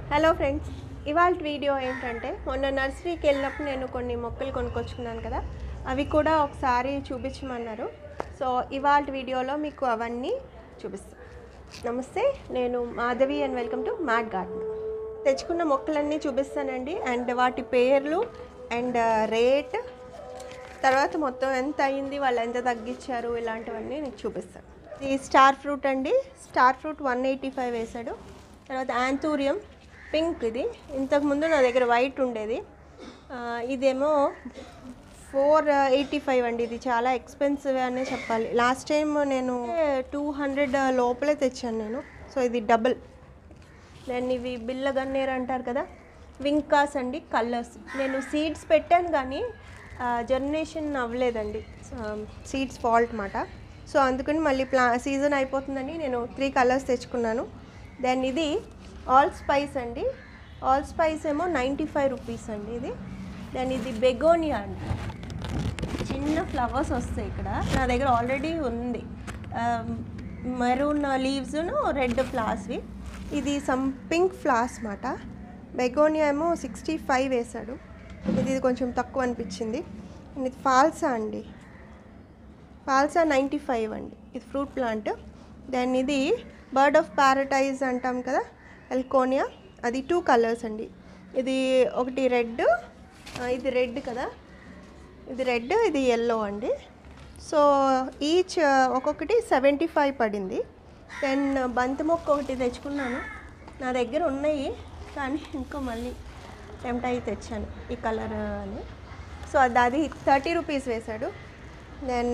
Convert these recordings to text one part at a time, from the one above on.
hello friends ఇవాళ video ఏంటంటే మొన్న నర్సరీకి వెళ్ళినప్పుడు నేను కొన్ని మొక్కలు కొనుక్కొచ్చుకున్నాను కదా అవి కూడా ఒకసారి చూపించమన్నారు సో ఇవాళ వీడియోలో మీకు అవన్నీ చూపిస్తాను నమస్తే నేను Madhavi and welcome to my garden తెచ్చుకున్న మొక్కలన్నీ చూపిస్తానండి అండ్ వాటి పేర్లు అండ్ రేట్ తర్వాత మొత్తం ఎంత అయింది వాళ్ళు ఎంత తగ్గించారు ఇలాంటివన్నీ నీకు చూపిస్తాను ఇది స్టార్ ఫ్రూట్ అండి star fruit one eighty five వేసాడు తర్వాత యాంతూరియం పింక్ ఇది ఇంతకుముందు నా దగ్గర వైట్ ఉండేది ఆ, ఇదేమో ఫోర్ ఎయిటీ ఫైవ్ అండి ఇది చాలా ఎక్స్పెన్సివ్ అనే చెప్పాలి లాస్ట్ టైం నేను టూ హండ్రెడ్ లోపలే తెచ్చాను నేను సో ఇది డబుల్ దెన్ ఇవి బిల్ల గన్నేరు అంటారు కదా వింకాస్ అండి కలర్స్ నేను సీడ్స్ పెట్టాను కానీ జర్మినేషన్ అవ్వలేదండి సీడ్స్ ఫాల్ట్ మాట సో అందుకని మళ్ళీ ప్లా సీజన్ అయిపోతుందని నేను త్రీ కలర్స్ తెచ్చుకున్నాను దెన్ ఇది ఆల్ స్పైస్ అండి ఆల్ స్పైస్ ఏమో నైంటీ ఫైవ్ రూపీస్ అండి ఇది దెన్ ఇది బెగోనియా అండి చిన్న ఫ్లవర్స్ వస్తాయి ఇక్కడ నా దగ్గర ఆల్రెడీ ఉంది మెరూన్ లీవ్స్ను రెడ్ ఫ్లవర్స్వి ఇది సమ్ పింక్ ఫ్లవర్స్ మాట బెగోనియా ఏమో సిక్స్టీ ఫైవ్ వేశాడు ఇది కొంచెం తక్కువ అనిపించింది And ఇది ఫాల్సా అండి ఫాల్సా నైంటీ ఫైవ్ అండి ఇది ఫ్రూట్ ప్లాంట్ దెన్ ఇది బర్డ్ ఆఫ్ ప్యారటైజ్ అంటాం కదా ఎల్కోనియా అది టూ కలర్స్ అండి ఇది ఒకటి రెడ్ ఇది రెడ్ కదా ఇది రెడ్ ఇది ఎల్లో అండి సో ఈచ్ ఒక్కొక్కటి సెవెంటీ ఫైవ్ పడింది దెన్ బంతి మొక్క ఒకటి తెచ్చుకున్నాను నా దగ్గర ఉన్నాయి కానీ ఇంకో మళ్ళీ టెంప్ట్ అయ్యి తెచ్చాను ఈ కలర్ అని సో అది అది థర్టీ రూపీస్ వేశాడు దెన్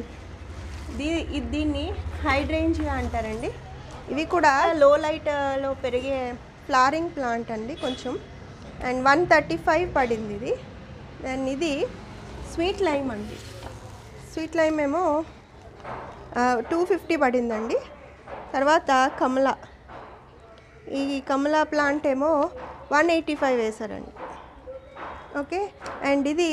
దీ ఇది దీన్ని హైడ్రేంజియా అంటారండి ఇవి కూడా లో లైట్లో పెరిగే ఫ్లారింగ్ ప్లాంట్ అండి కొంచెం అండ్ వన్ థర్టీ ఫైవ్ పడింది ఇది దెన్ ఇది స్వీట్ లైమ్ అండి స్వీట్ లైమ్ ఏమో టూ ఫిఫ్టీ పడిందండి తర్వాత కమల ఈ కమలా ప్లాంట్ ఏమో వన్ ఎయిటీ ఫైవ్ వేశారండి ఓకే అండ్ ఇది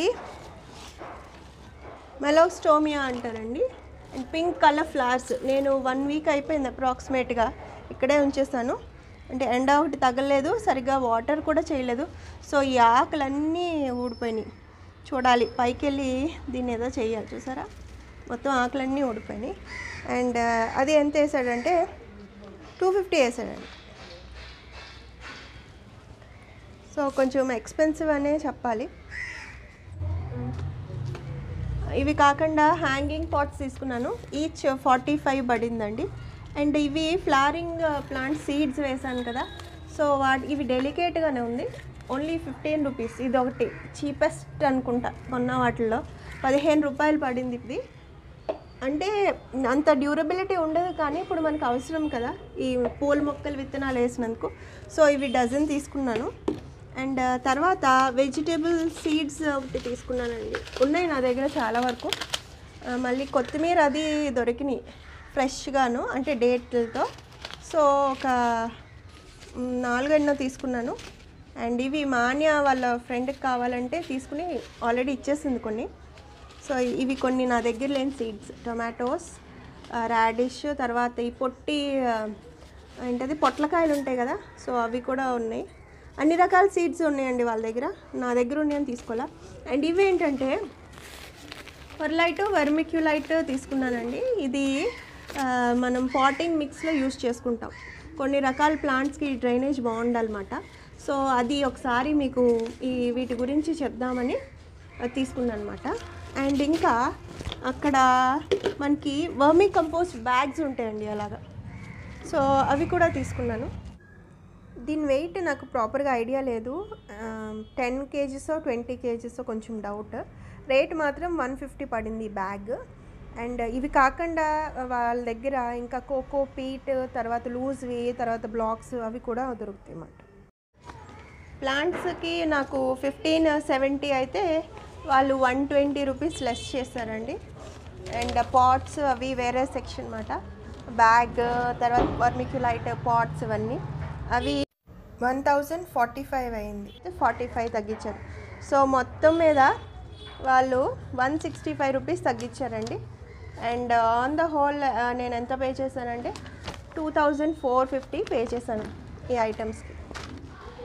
మెలోస్టోమియా అంటారండి అండ్ పింక్ కలర్ ఫ్లవర్స్ నేను వన్ వీక్ అయిపోయింది అప్రాక్సిమేట్గా ఇక్కడే ఉంచేస్తాను అంటే ఎండ ఒకటి తగలలేదు సరిగ్గా వాటర్ కూడా చేయలేదు సో ఈ ఆకులన్నీ ఊడిపోయినాయి చూడాలి పైకి వెళ్ళి దీన్ని ఏదో చేయాలి చూసారా మొత్తం ఆకులన్నీ ఊడిపోయినాయి అండ్ అది ఎంత వేసాడంటే టూ ఫిఫ్టీ వేసాడండి సో కొంచెం ఎక్స్పెన్సివ్ అనే చెప్పాలి ఇవి కాకుండా హ్యాంగింగ్ పాట్స్ తీసుకున్నాను ఈచ్ ఫార్టీ ఫైవ్ పడిందండి అండ్ ఇవి ఫ్లవరింగ్ ప్లాంట్ సీడ్స్ వేసాను కదా సో వాటి ఇవి డెలికేట్గానే ఉంది ఓన్లీ ఫిఫ్టీన్ రూపీస్ ఇది ఒకటి చీపెస్ట్ అనుకుంటా కొన్న వాటిల్లో పదిహేను రూపాయలు పడింది ఇది అంటే అంత డ్యూరబిలిటీ ఉండదు కానీ ఇప్పుడు మనకు అవసరం కదా ఈ పూల మొక్కలు విత్తనాలు వేసినందుకు సో ఇవి డజన్ తీసుకున్నాను అండ్ తర్వాత వెజిటేబుల్ సీడ్స్ ఒకటి తీసుకున్నానండి ఉన్నాయి నా దగ్గర చాలా వరకు ఆ, మళ్ళీ కొత్తిమీర అది దొరికినాయి ఫ్రెష్గాను అంటే డేట్లతో సో ఒక మ్, నాలుగెన్నో తీసుకున్నాను అండ్ ఇవి మాన్య వాళ్ళ ఫ్రెండ్కి కావాలంటే తీసుకుని ఆల్రెడీ ఇచ్చేసింది కొన్ని సో ఇవి కొన్ని నా దగ్గర లేని సీడ్స్ టొమాటోస్ రాడిష్ తర్వాత ఈ పొట్టి ఆ, ఏంటది పొట్లకాయలు ఉంటాయి కదా సో అవి కూడా ఉన్నాయి అన్ని రకాల సీడ్స్ ఉన్నాయండి వాళ్ళ దగ్గర నా దగ్గర ఉన్నాయని తీసుకోవాలా అండ్ ఇవి ఏంటంటే పర్లైట్ వర్మిక్యులైట్ తీసుకున్నానండి ఇది ఆ, మనం పాటింగ్ మిక్స్లో యూస్ చేసుకుంటాం కొన్ని రకాల ప్లాంట్స్కి డ్రైనేజ్ బాగుండాలన్నమాట సో అది ఒకసారి మీకు ఈ వీటి గురించి చెప్దామని తీసుకున్నాను అనమాట అండ్ ఇంకా అక్కడ మనకి వర్మీ కంపోస్ట్ బ్యాగ్స్ ఉంటాయండి అలాగా సో అవి కూడా తీసుకున్నాను దీని వెయిట్ నాకు ప్రాపర్గా ఐడియా లేదు టెన్ కేజీస్ ట్వంటీ కేజీస్ కొంచెం డౌట్ రేట్ మాత్రం వన్ ఫిఫ్టీ పడింది ఈ బ్యాగ్ అండ్ ఇవి కాకుండా వాళ్ళ దగ్గర ఇంకా కోకో పీట్ తర్వాత లూజ్వి తర్వాత బ్లాక్స్ అవి కూడా దొరుకుతాయి అన్నమాట ప్లాంట్స్కి నాకు ఫిఫ్టీన్ సెవెంటీ అయితే వాళ్ళు వన్ ట్వంటీ రూపీస్ లెస్ చేస్తారండి అండ్ పాట్స్ అవి వేరే సెక్షన్ అన్నమాట బ్యాగ్ తర్వాత వర్మిక్యులైట్ పాట్స్ ఇవన్నీ అవి వన్ థౌజండ్ ఫార్టీ ఫైవ్ అయింది ఫార్టీ ఫైవ్ తగ్గించారు సో మొత్తం మీద వాళ్ళు వన్ సిక్స్టీ ఫైవ్ రూపీస్ తగ్గించారండి అండ్ ఆన్ ద హోల్ నేను ఎంత పే చేశానంటే two thousand four fifty pay చేశాను ఈ ఐటమ్స్కి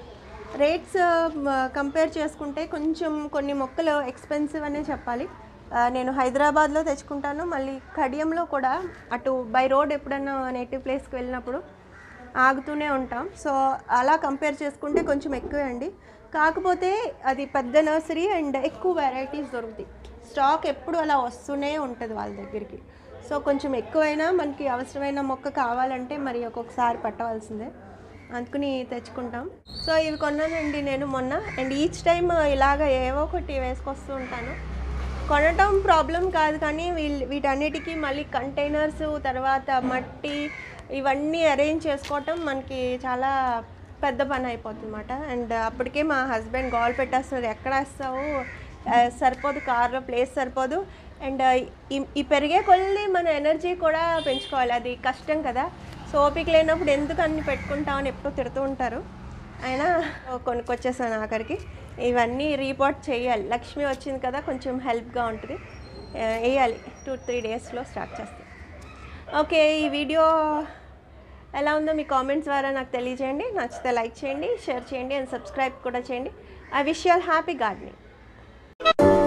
రేట్స్ కంపేర్ చేసుకుంటే కొంచెం కొన్ని మొక్కలు ఎక్స్పెన్సివ్ అనే చెప్పాలి ఆ, నేను హైదరాబాద్లో తెచ్చుకుంటాను మళ్ళీ కడియంలో కూడా అటు బై రోడ్ ఎప్పుడన్నా నేటివ్ ప్లేస్కి వెళ్ళినప్పుడు ఆగుతూనే ఉంటాం సో అలా కంపేర్ చేసుకుంటే కొంచెం ఎక్కువే అండి కాకపోతే అది పెద్ద నర్సరీ అండ్ ఎక్కువ వెరైటీస్ దొరుకుతాయి స్టాక్ ఎప్పుడు అలా వస్తూనే ఉంటుంది వాళ్ళ దగ్గరికి సో కొంచెం ఎక్కువైనా మనకి అవసరమైన మొక్క కావాలంటే మరి ఒక్కొక్కసారి పట్టవలసిందే అందుకుని తెచ్చుకుంటాం సో ఇవి కొన్నానండి నేను మొన్న అండ్ ఈచ్ టైం ఇలాగ ఏవో ఒకటి వేసుకొస్తూ ఉంటాను కొనటం ప్రాబ్లం కాదు కానీ వీళ్ళు వీటన్నిటికీ మళ్ళీ కంటైనర్స్ తర్వాత మట్టి ఇవన్నీ అరేంజ్ చేసుకోవటం మనకి చాలా పెద్ద పని అయిపోతుంది అనమాట అండ్ అప్పటికే మా హస్బెండ్ గోల్ పెట్టేస్తున్నారు ఎక్కడ వేస్తావు ఆ, సరిపోదు కార్లో ప్లేస్ సరిపోదు అండ్ ఈ ఈ పెరిగే కొద్ది మన ఎనర్జీ కూడా పెంచుకోవాలి అది కష్టం కదా సో ఓపిక లేనప్పుడు ఎందుకు అన్ని పెట్టుకుంటామని ఎప్పుడూ తిడుతూ ఉంటారు అయినా కొనుక్కొచ్చేసాను ఆఖరికి ఇవన్నీ రీపోర్ట్ చేయాలి లక్ష్మి వచ్చింది కదా కొంచెం హెల్ప్గా ఉంటుంది ఆ, వేయాలి టూ త్రీ డేస్లో స్టార్ట్ చేస్తాను ఓకే ఈ వీడియో ఎలా ఉందో మీ కామెంట్స్ ద్వారా నాకు తెలియజేయండి నచ్చితే లైక్ చేయండి షేర్ చేయండి అండ్ సబ్స్క్రైబ్ కూడా చేయండి I wish you all happy gardening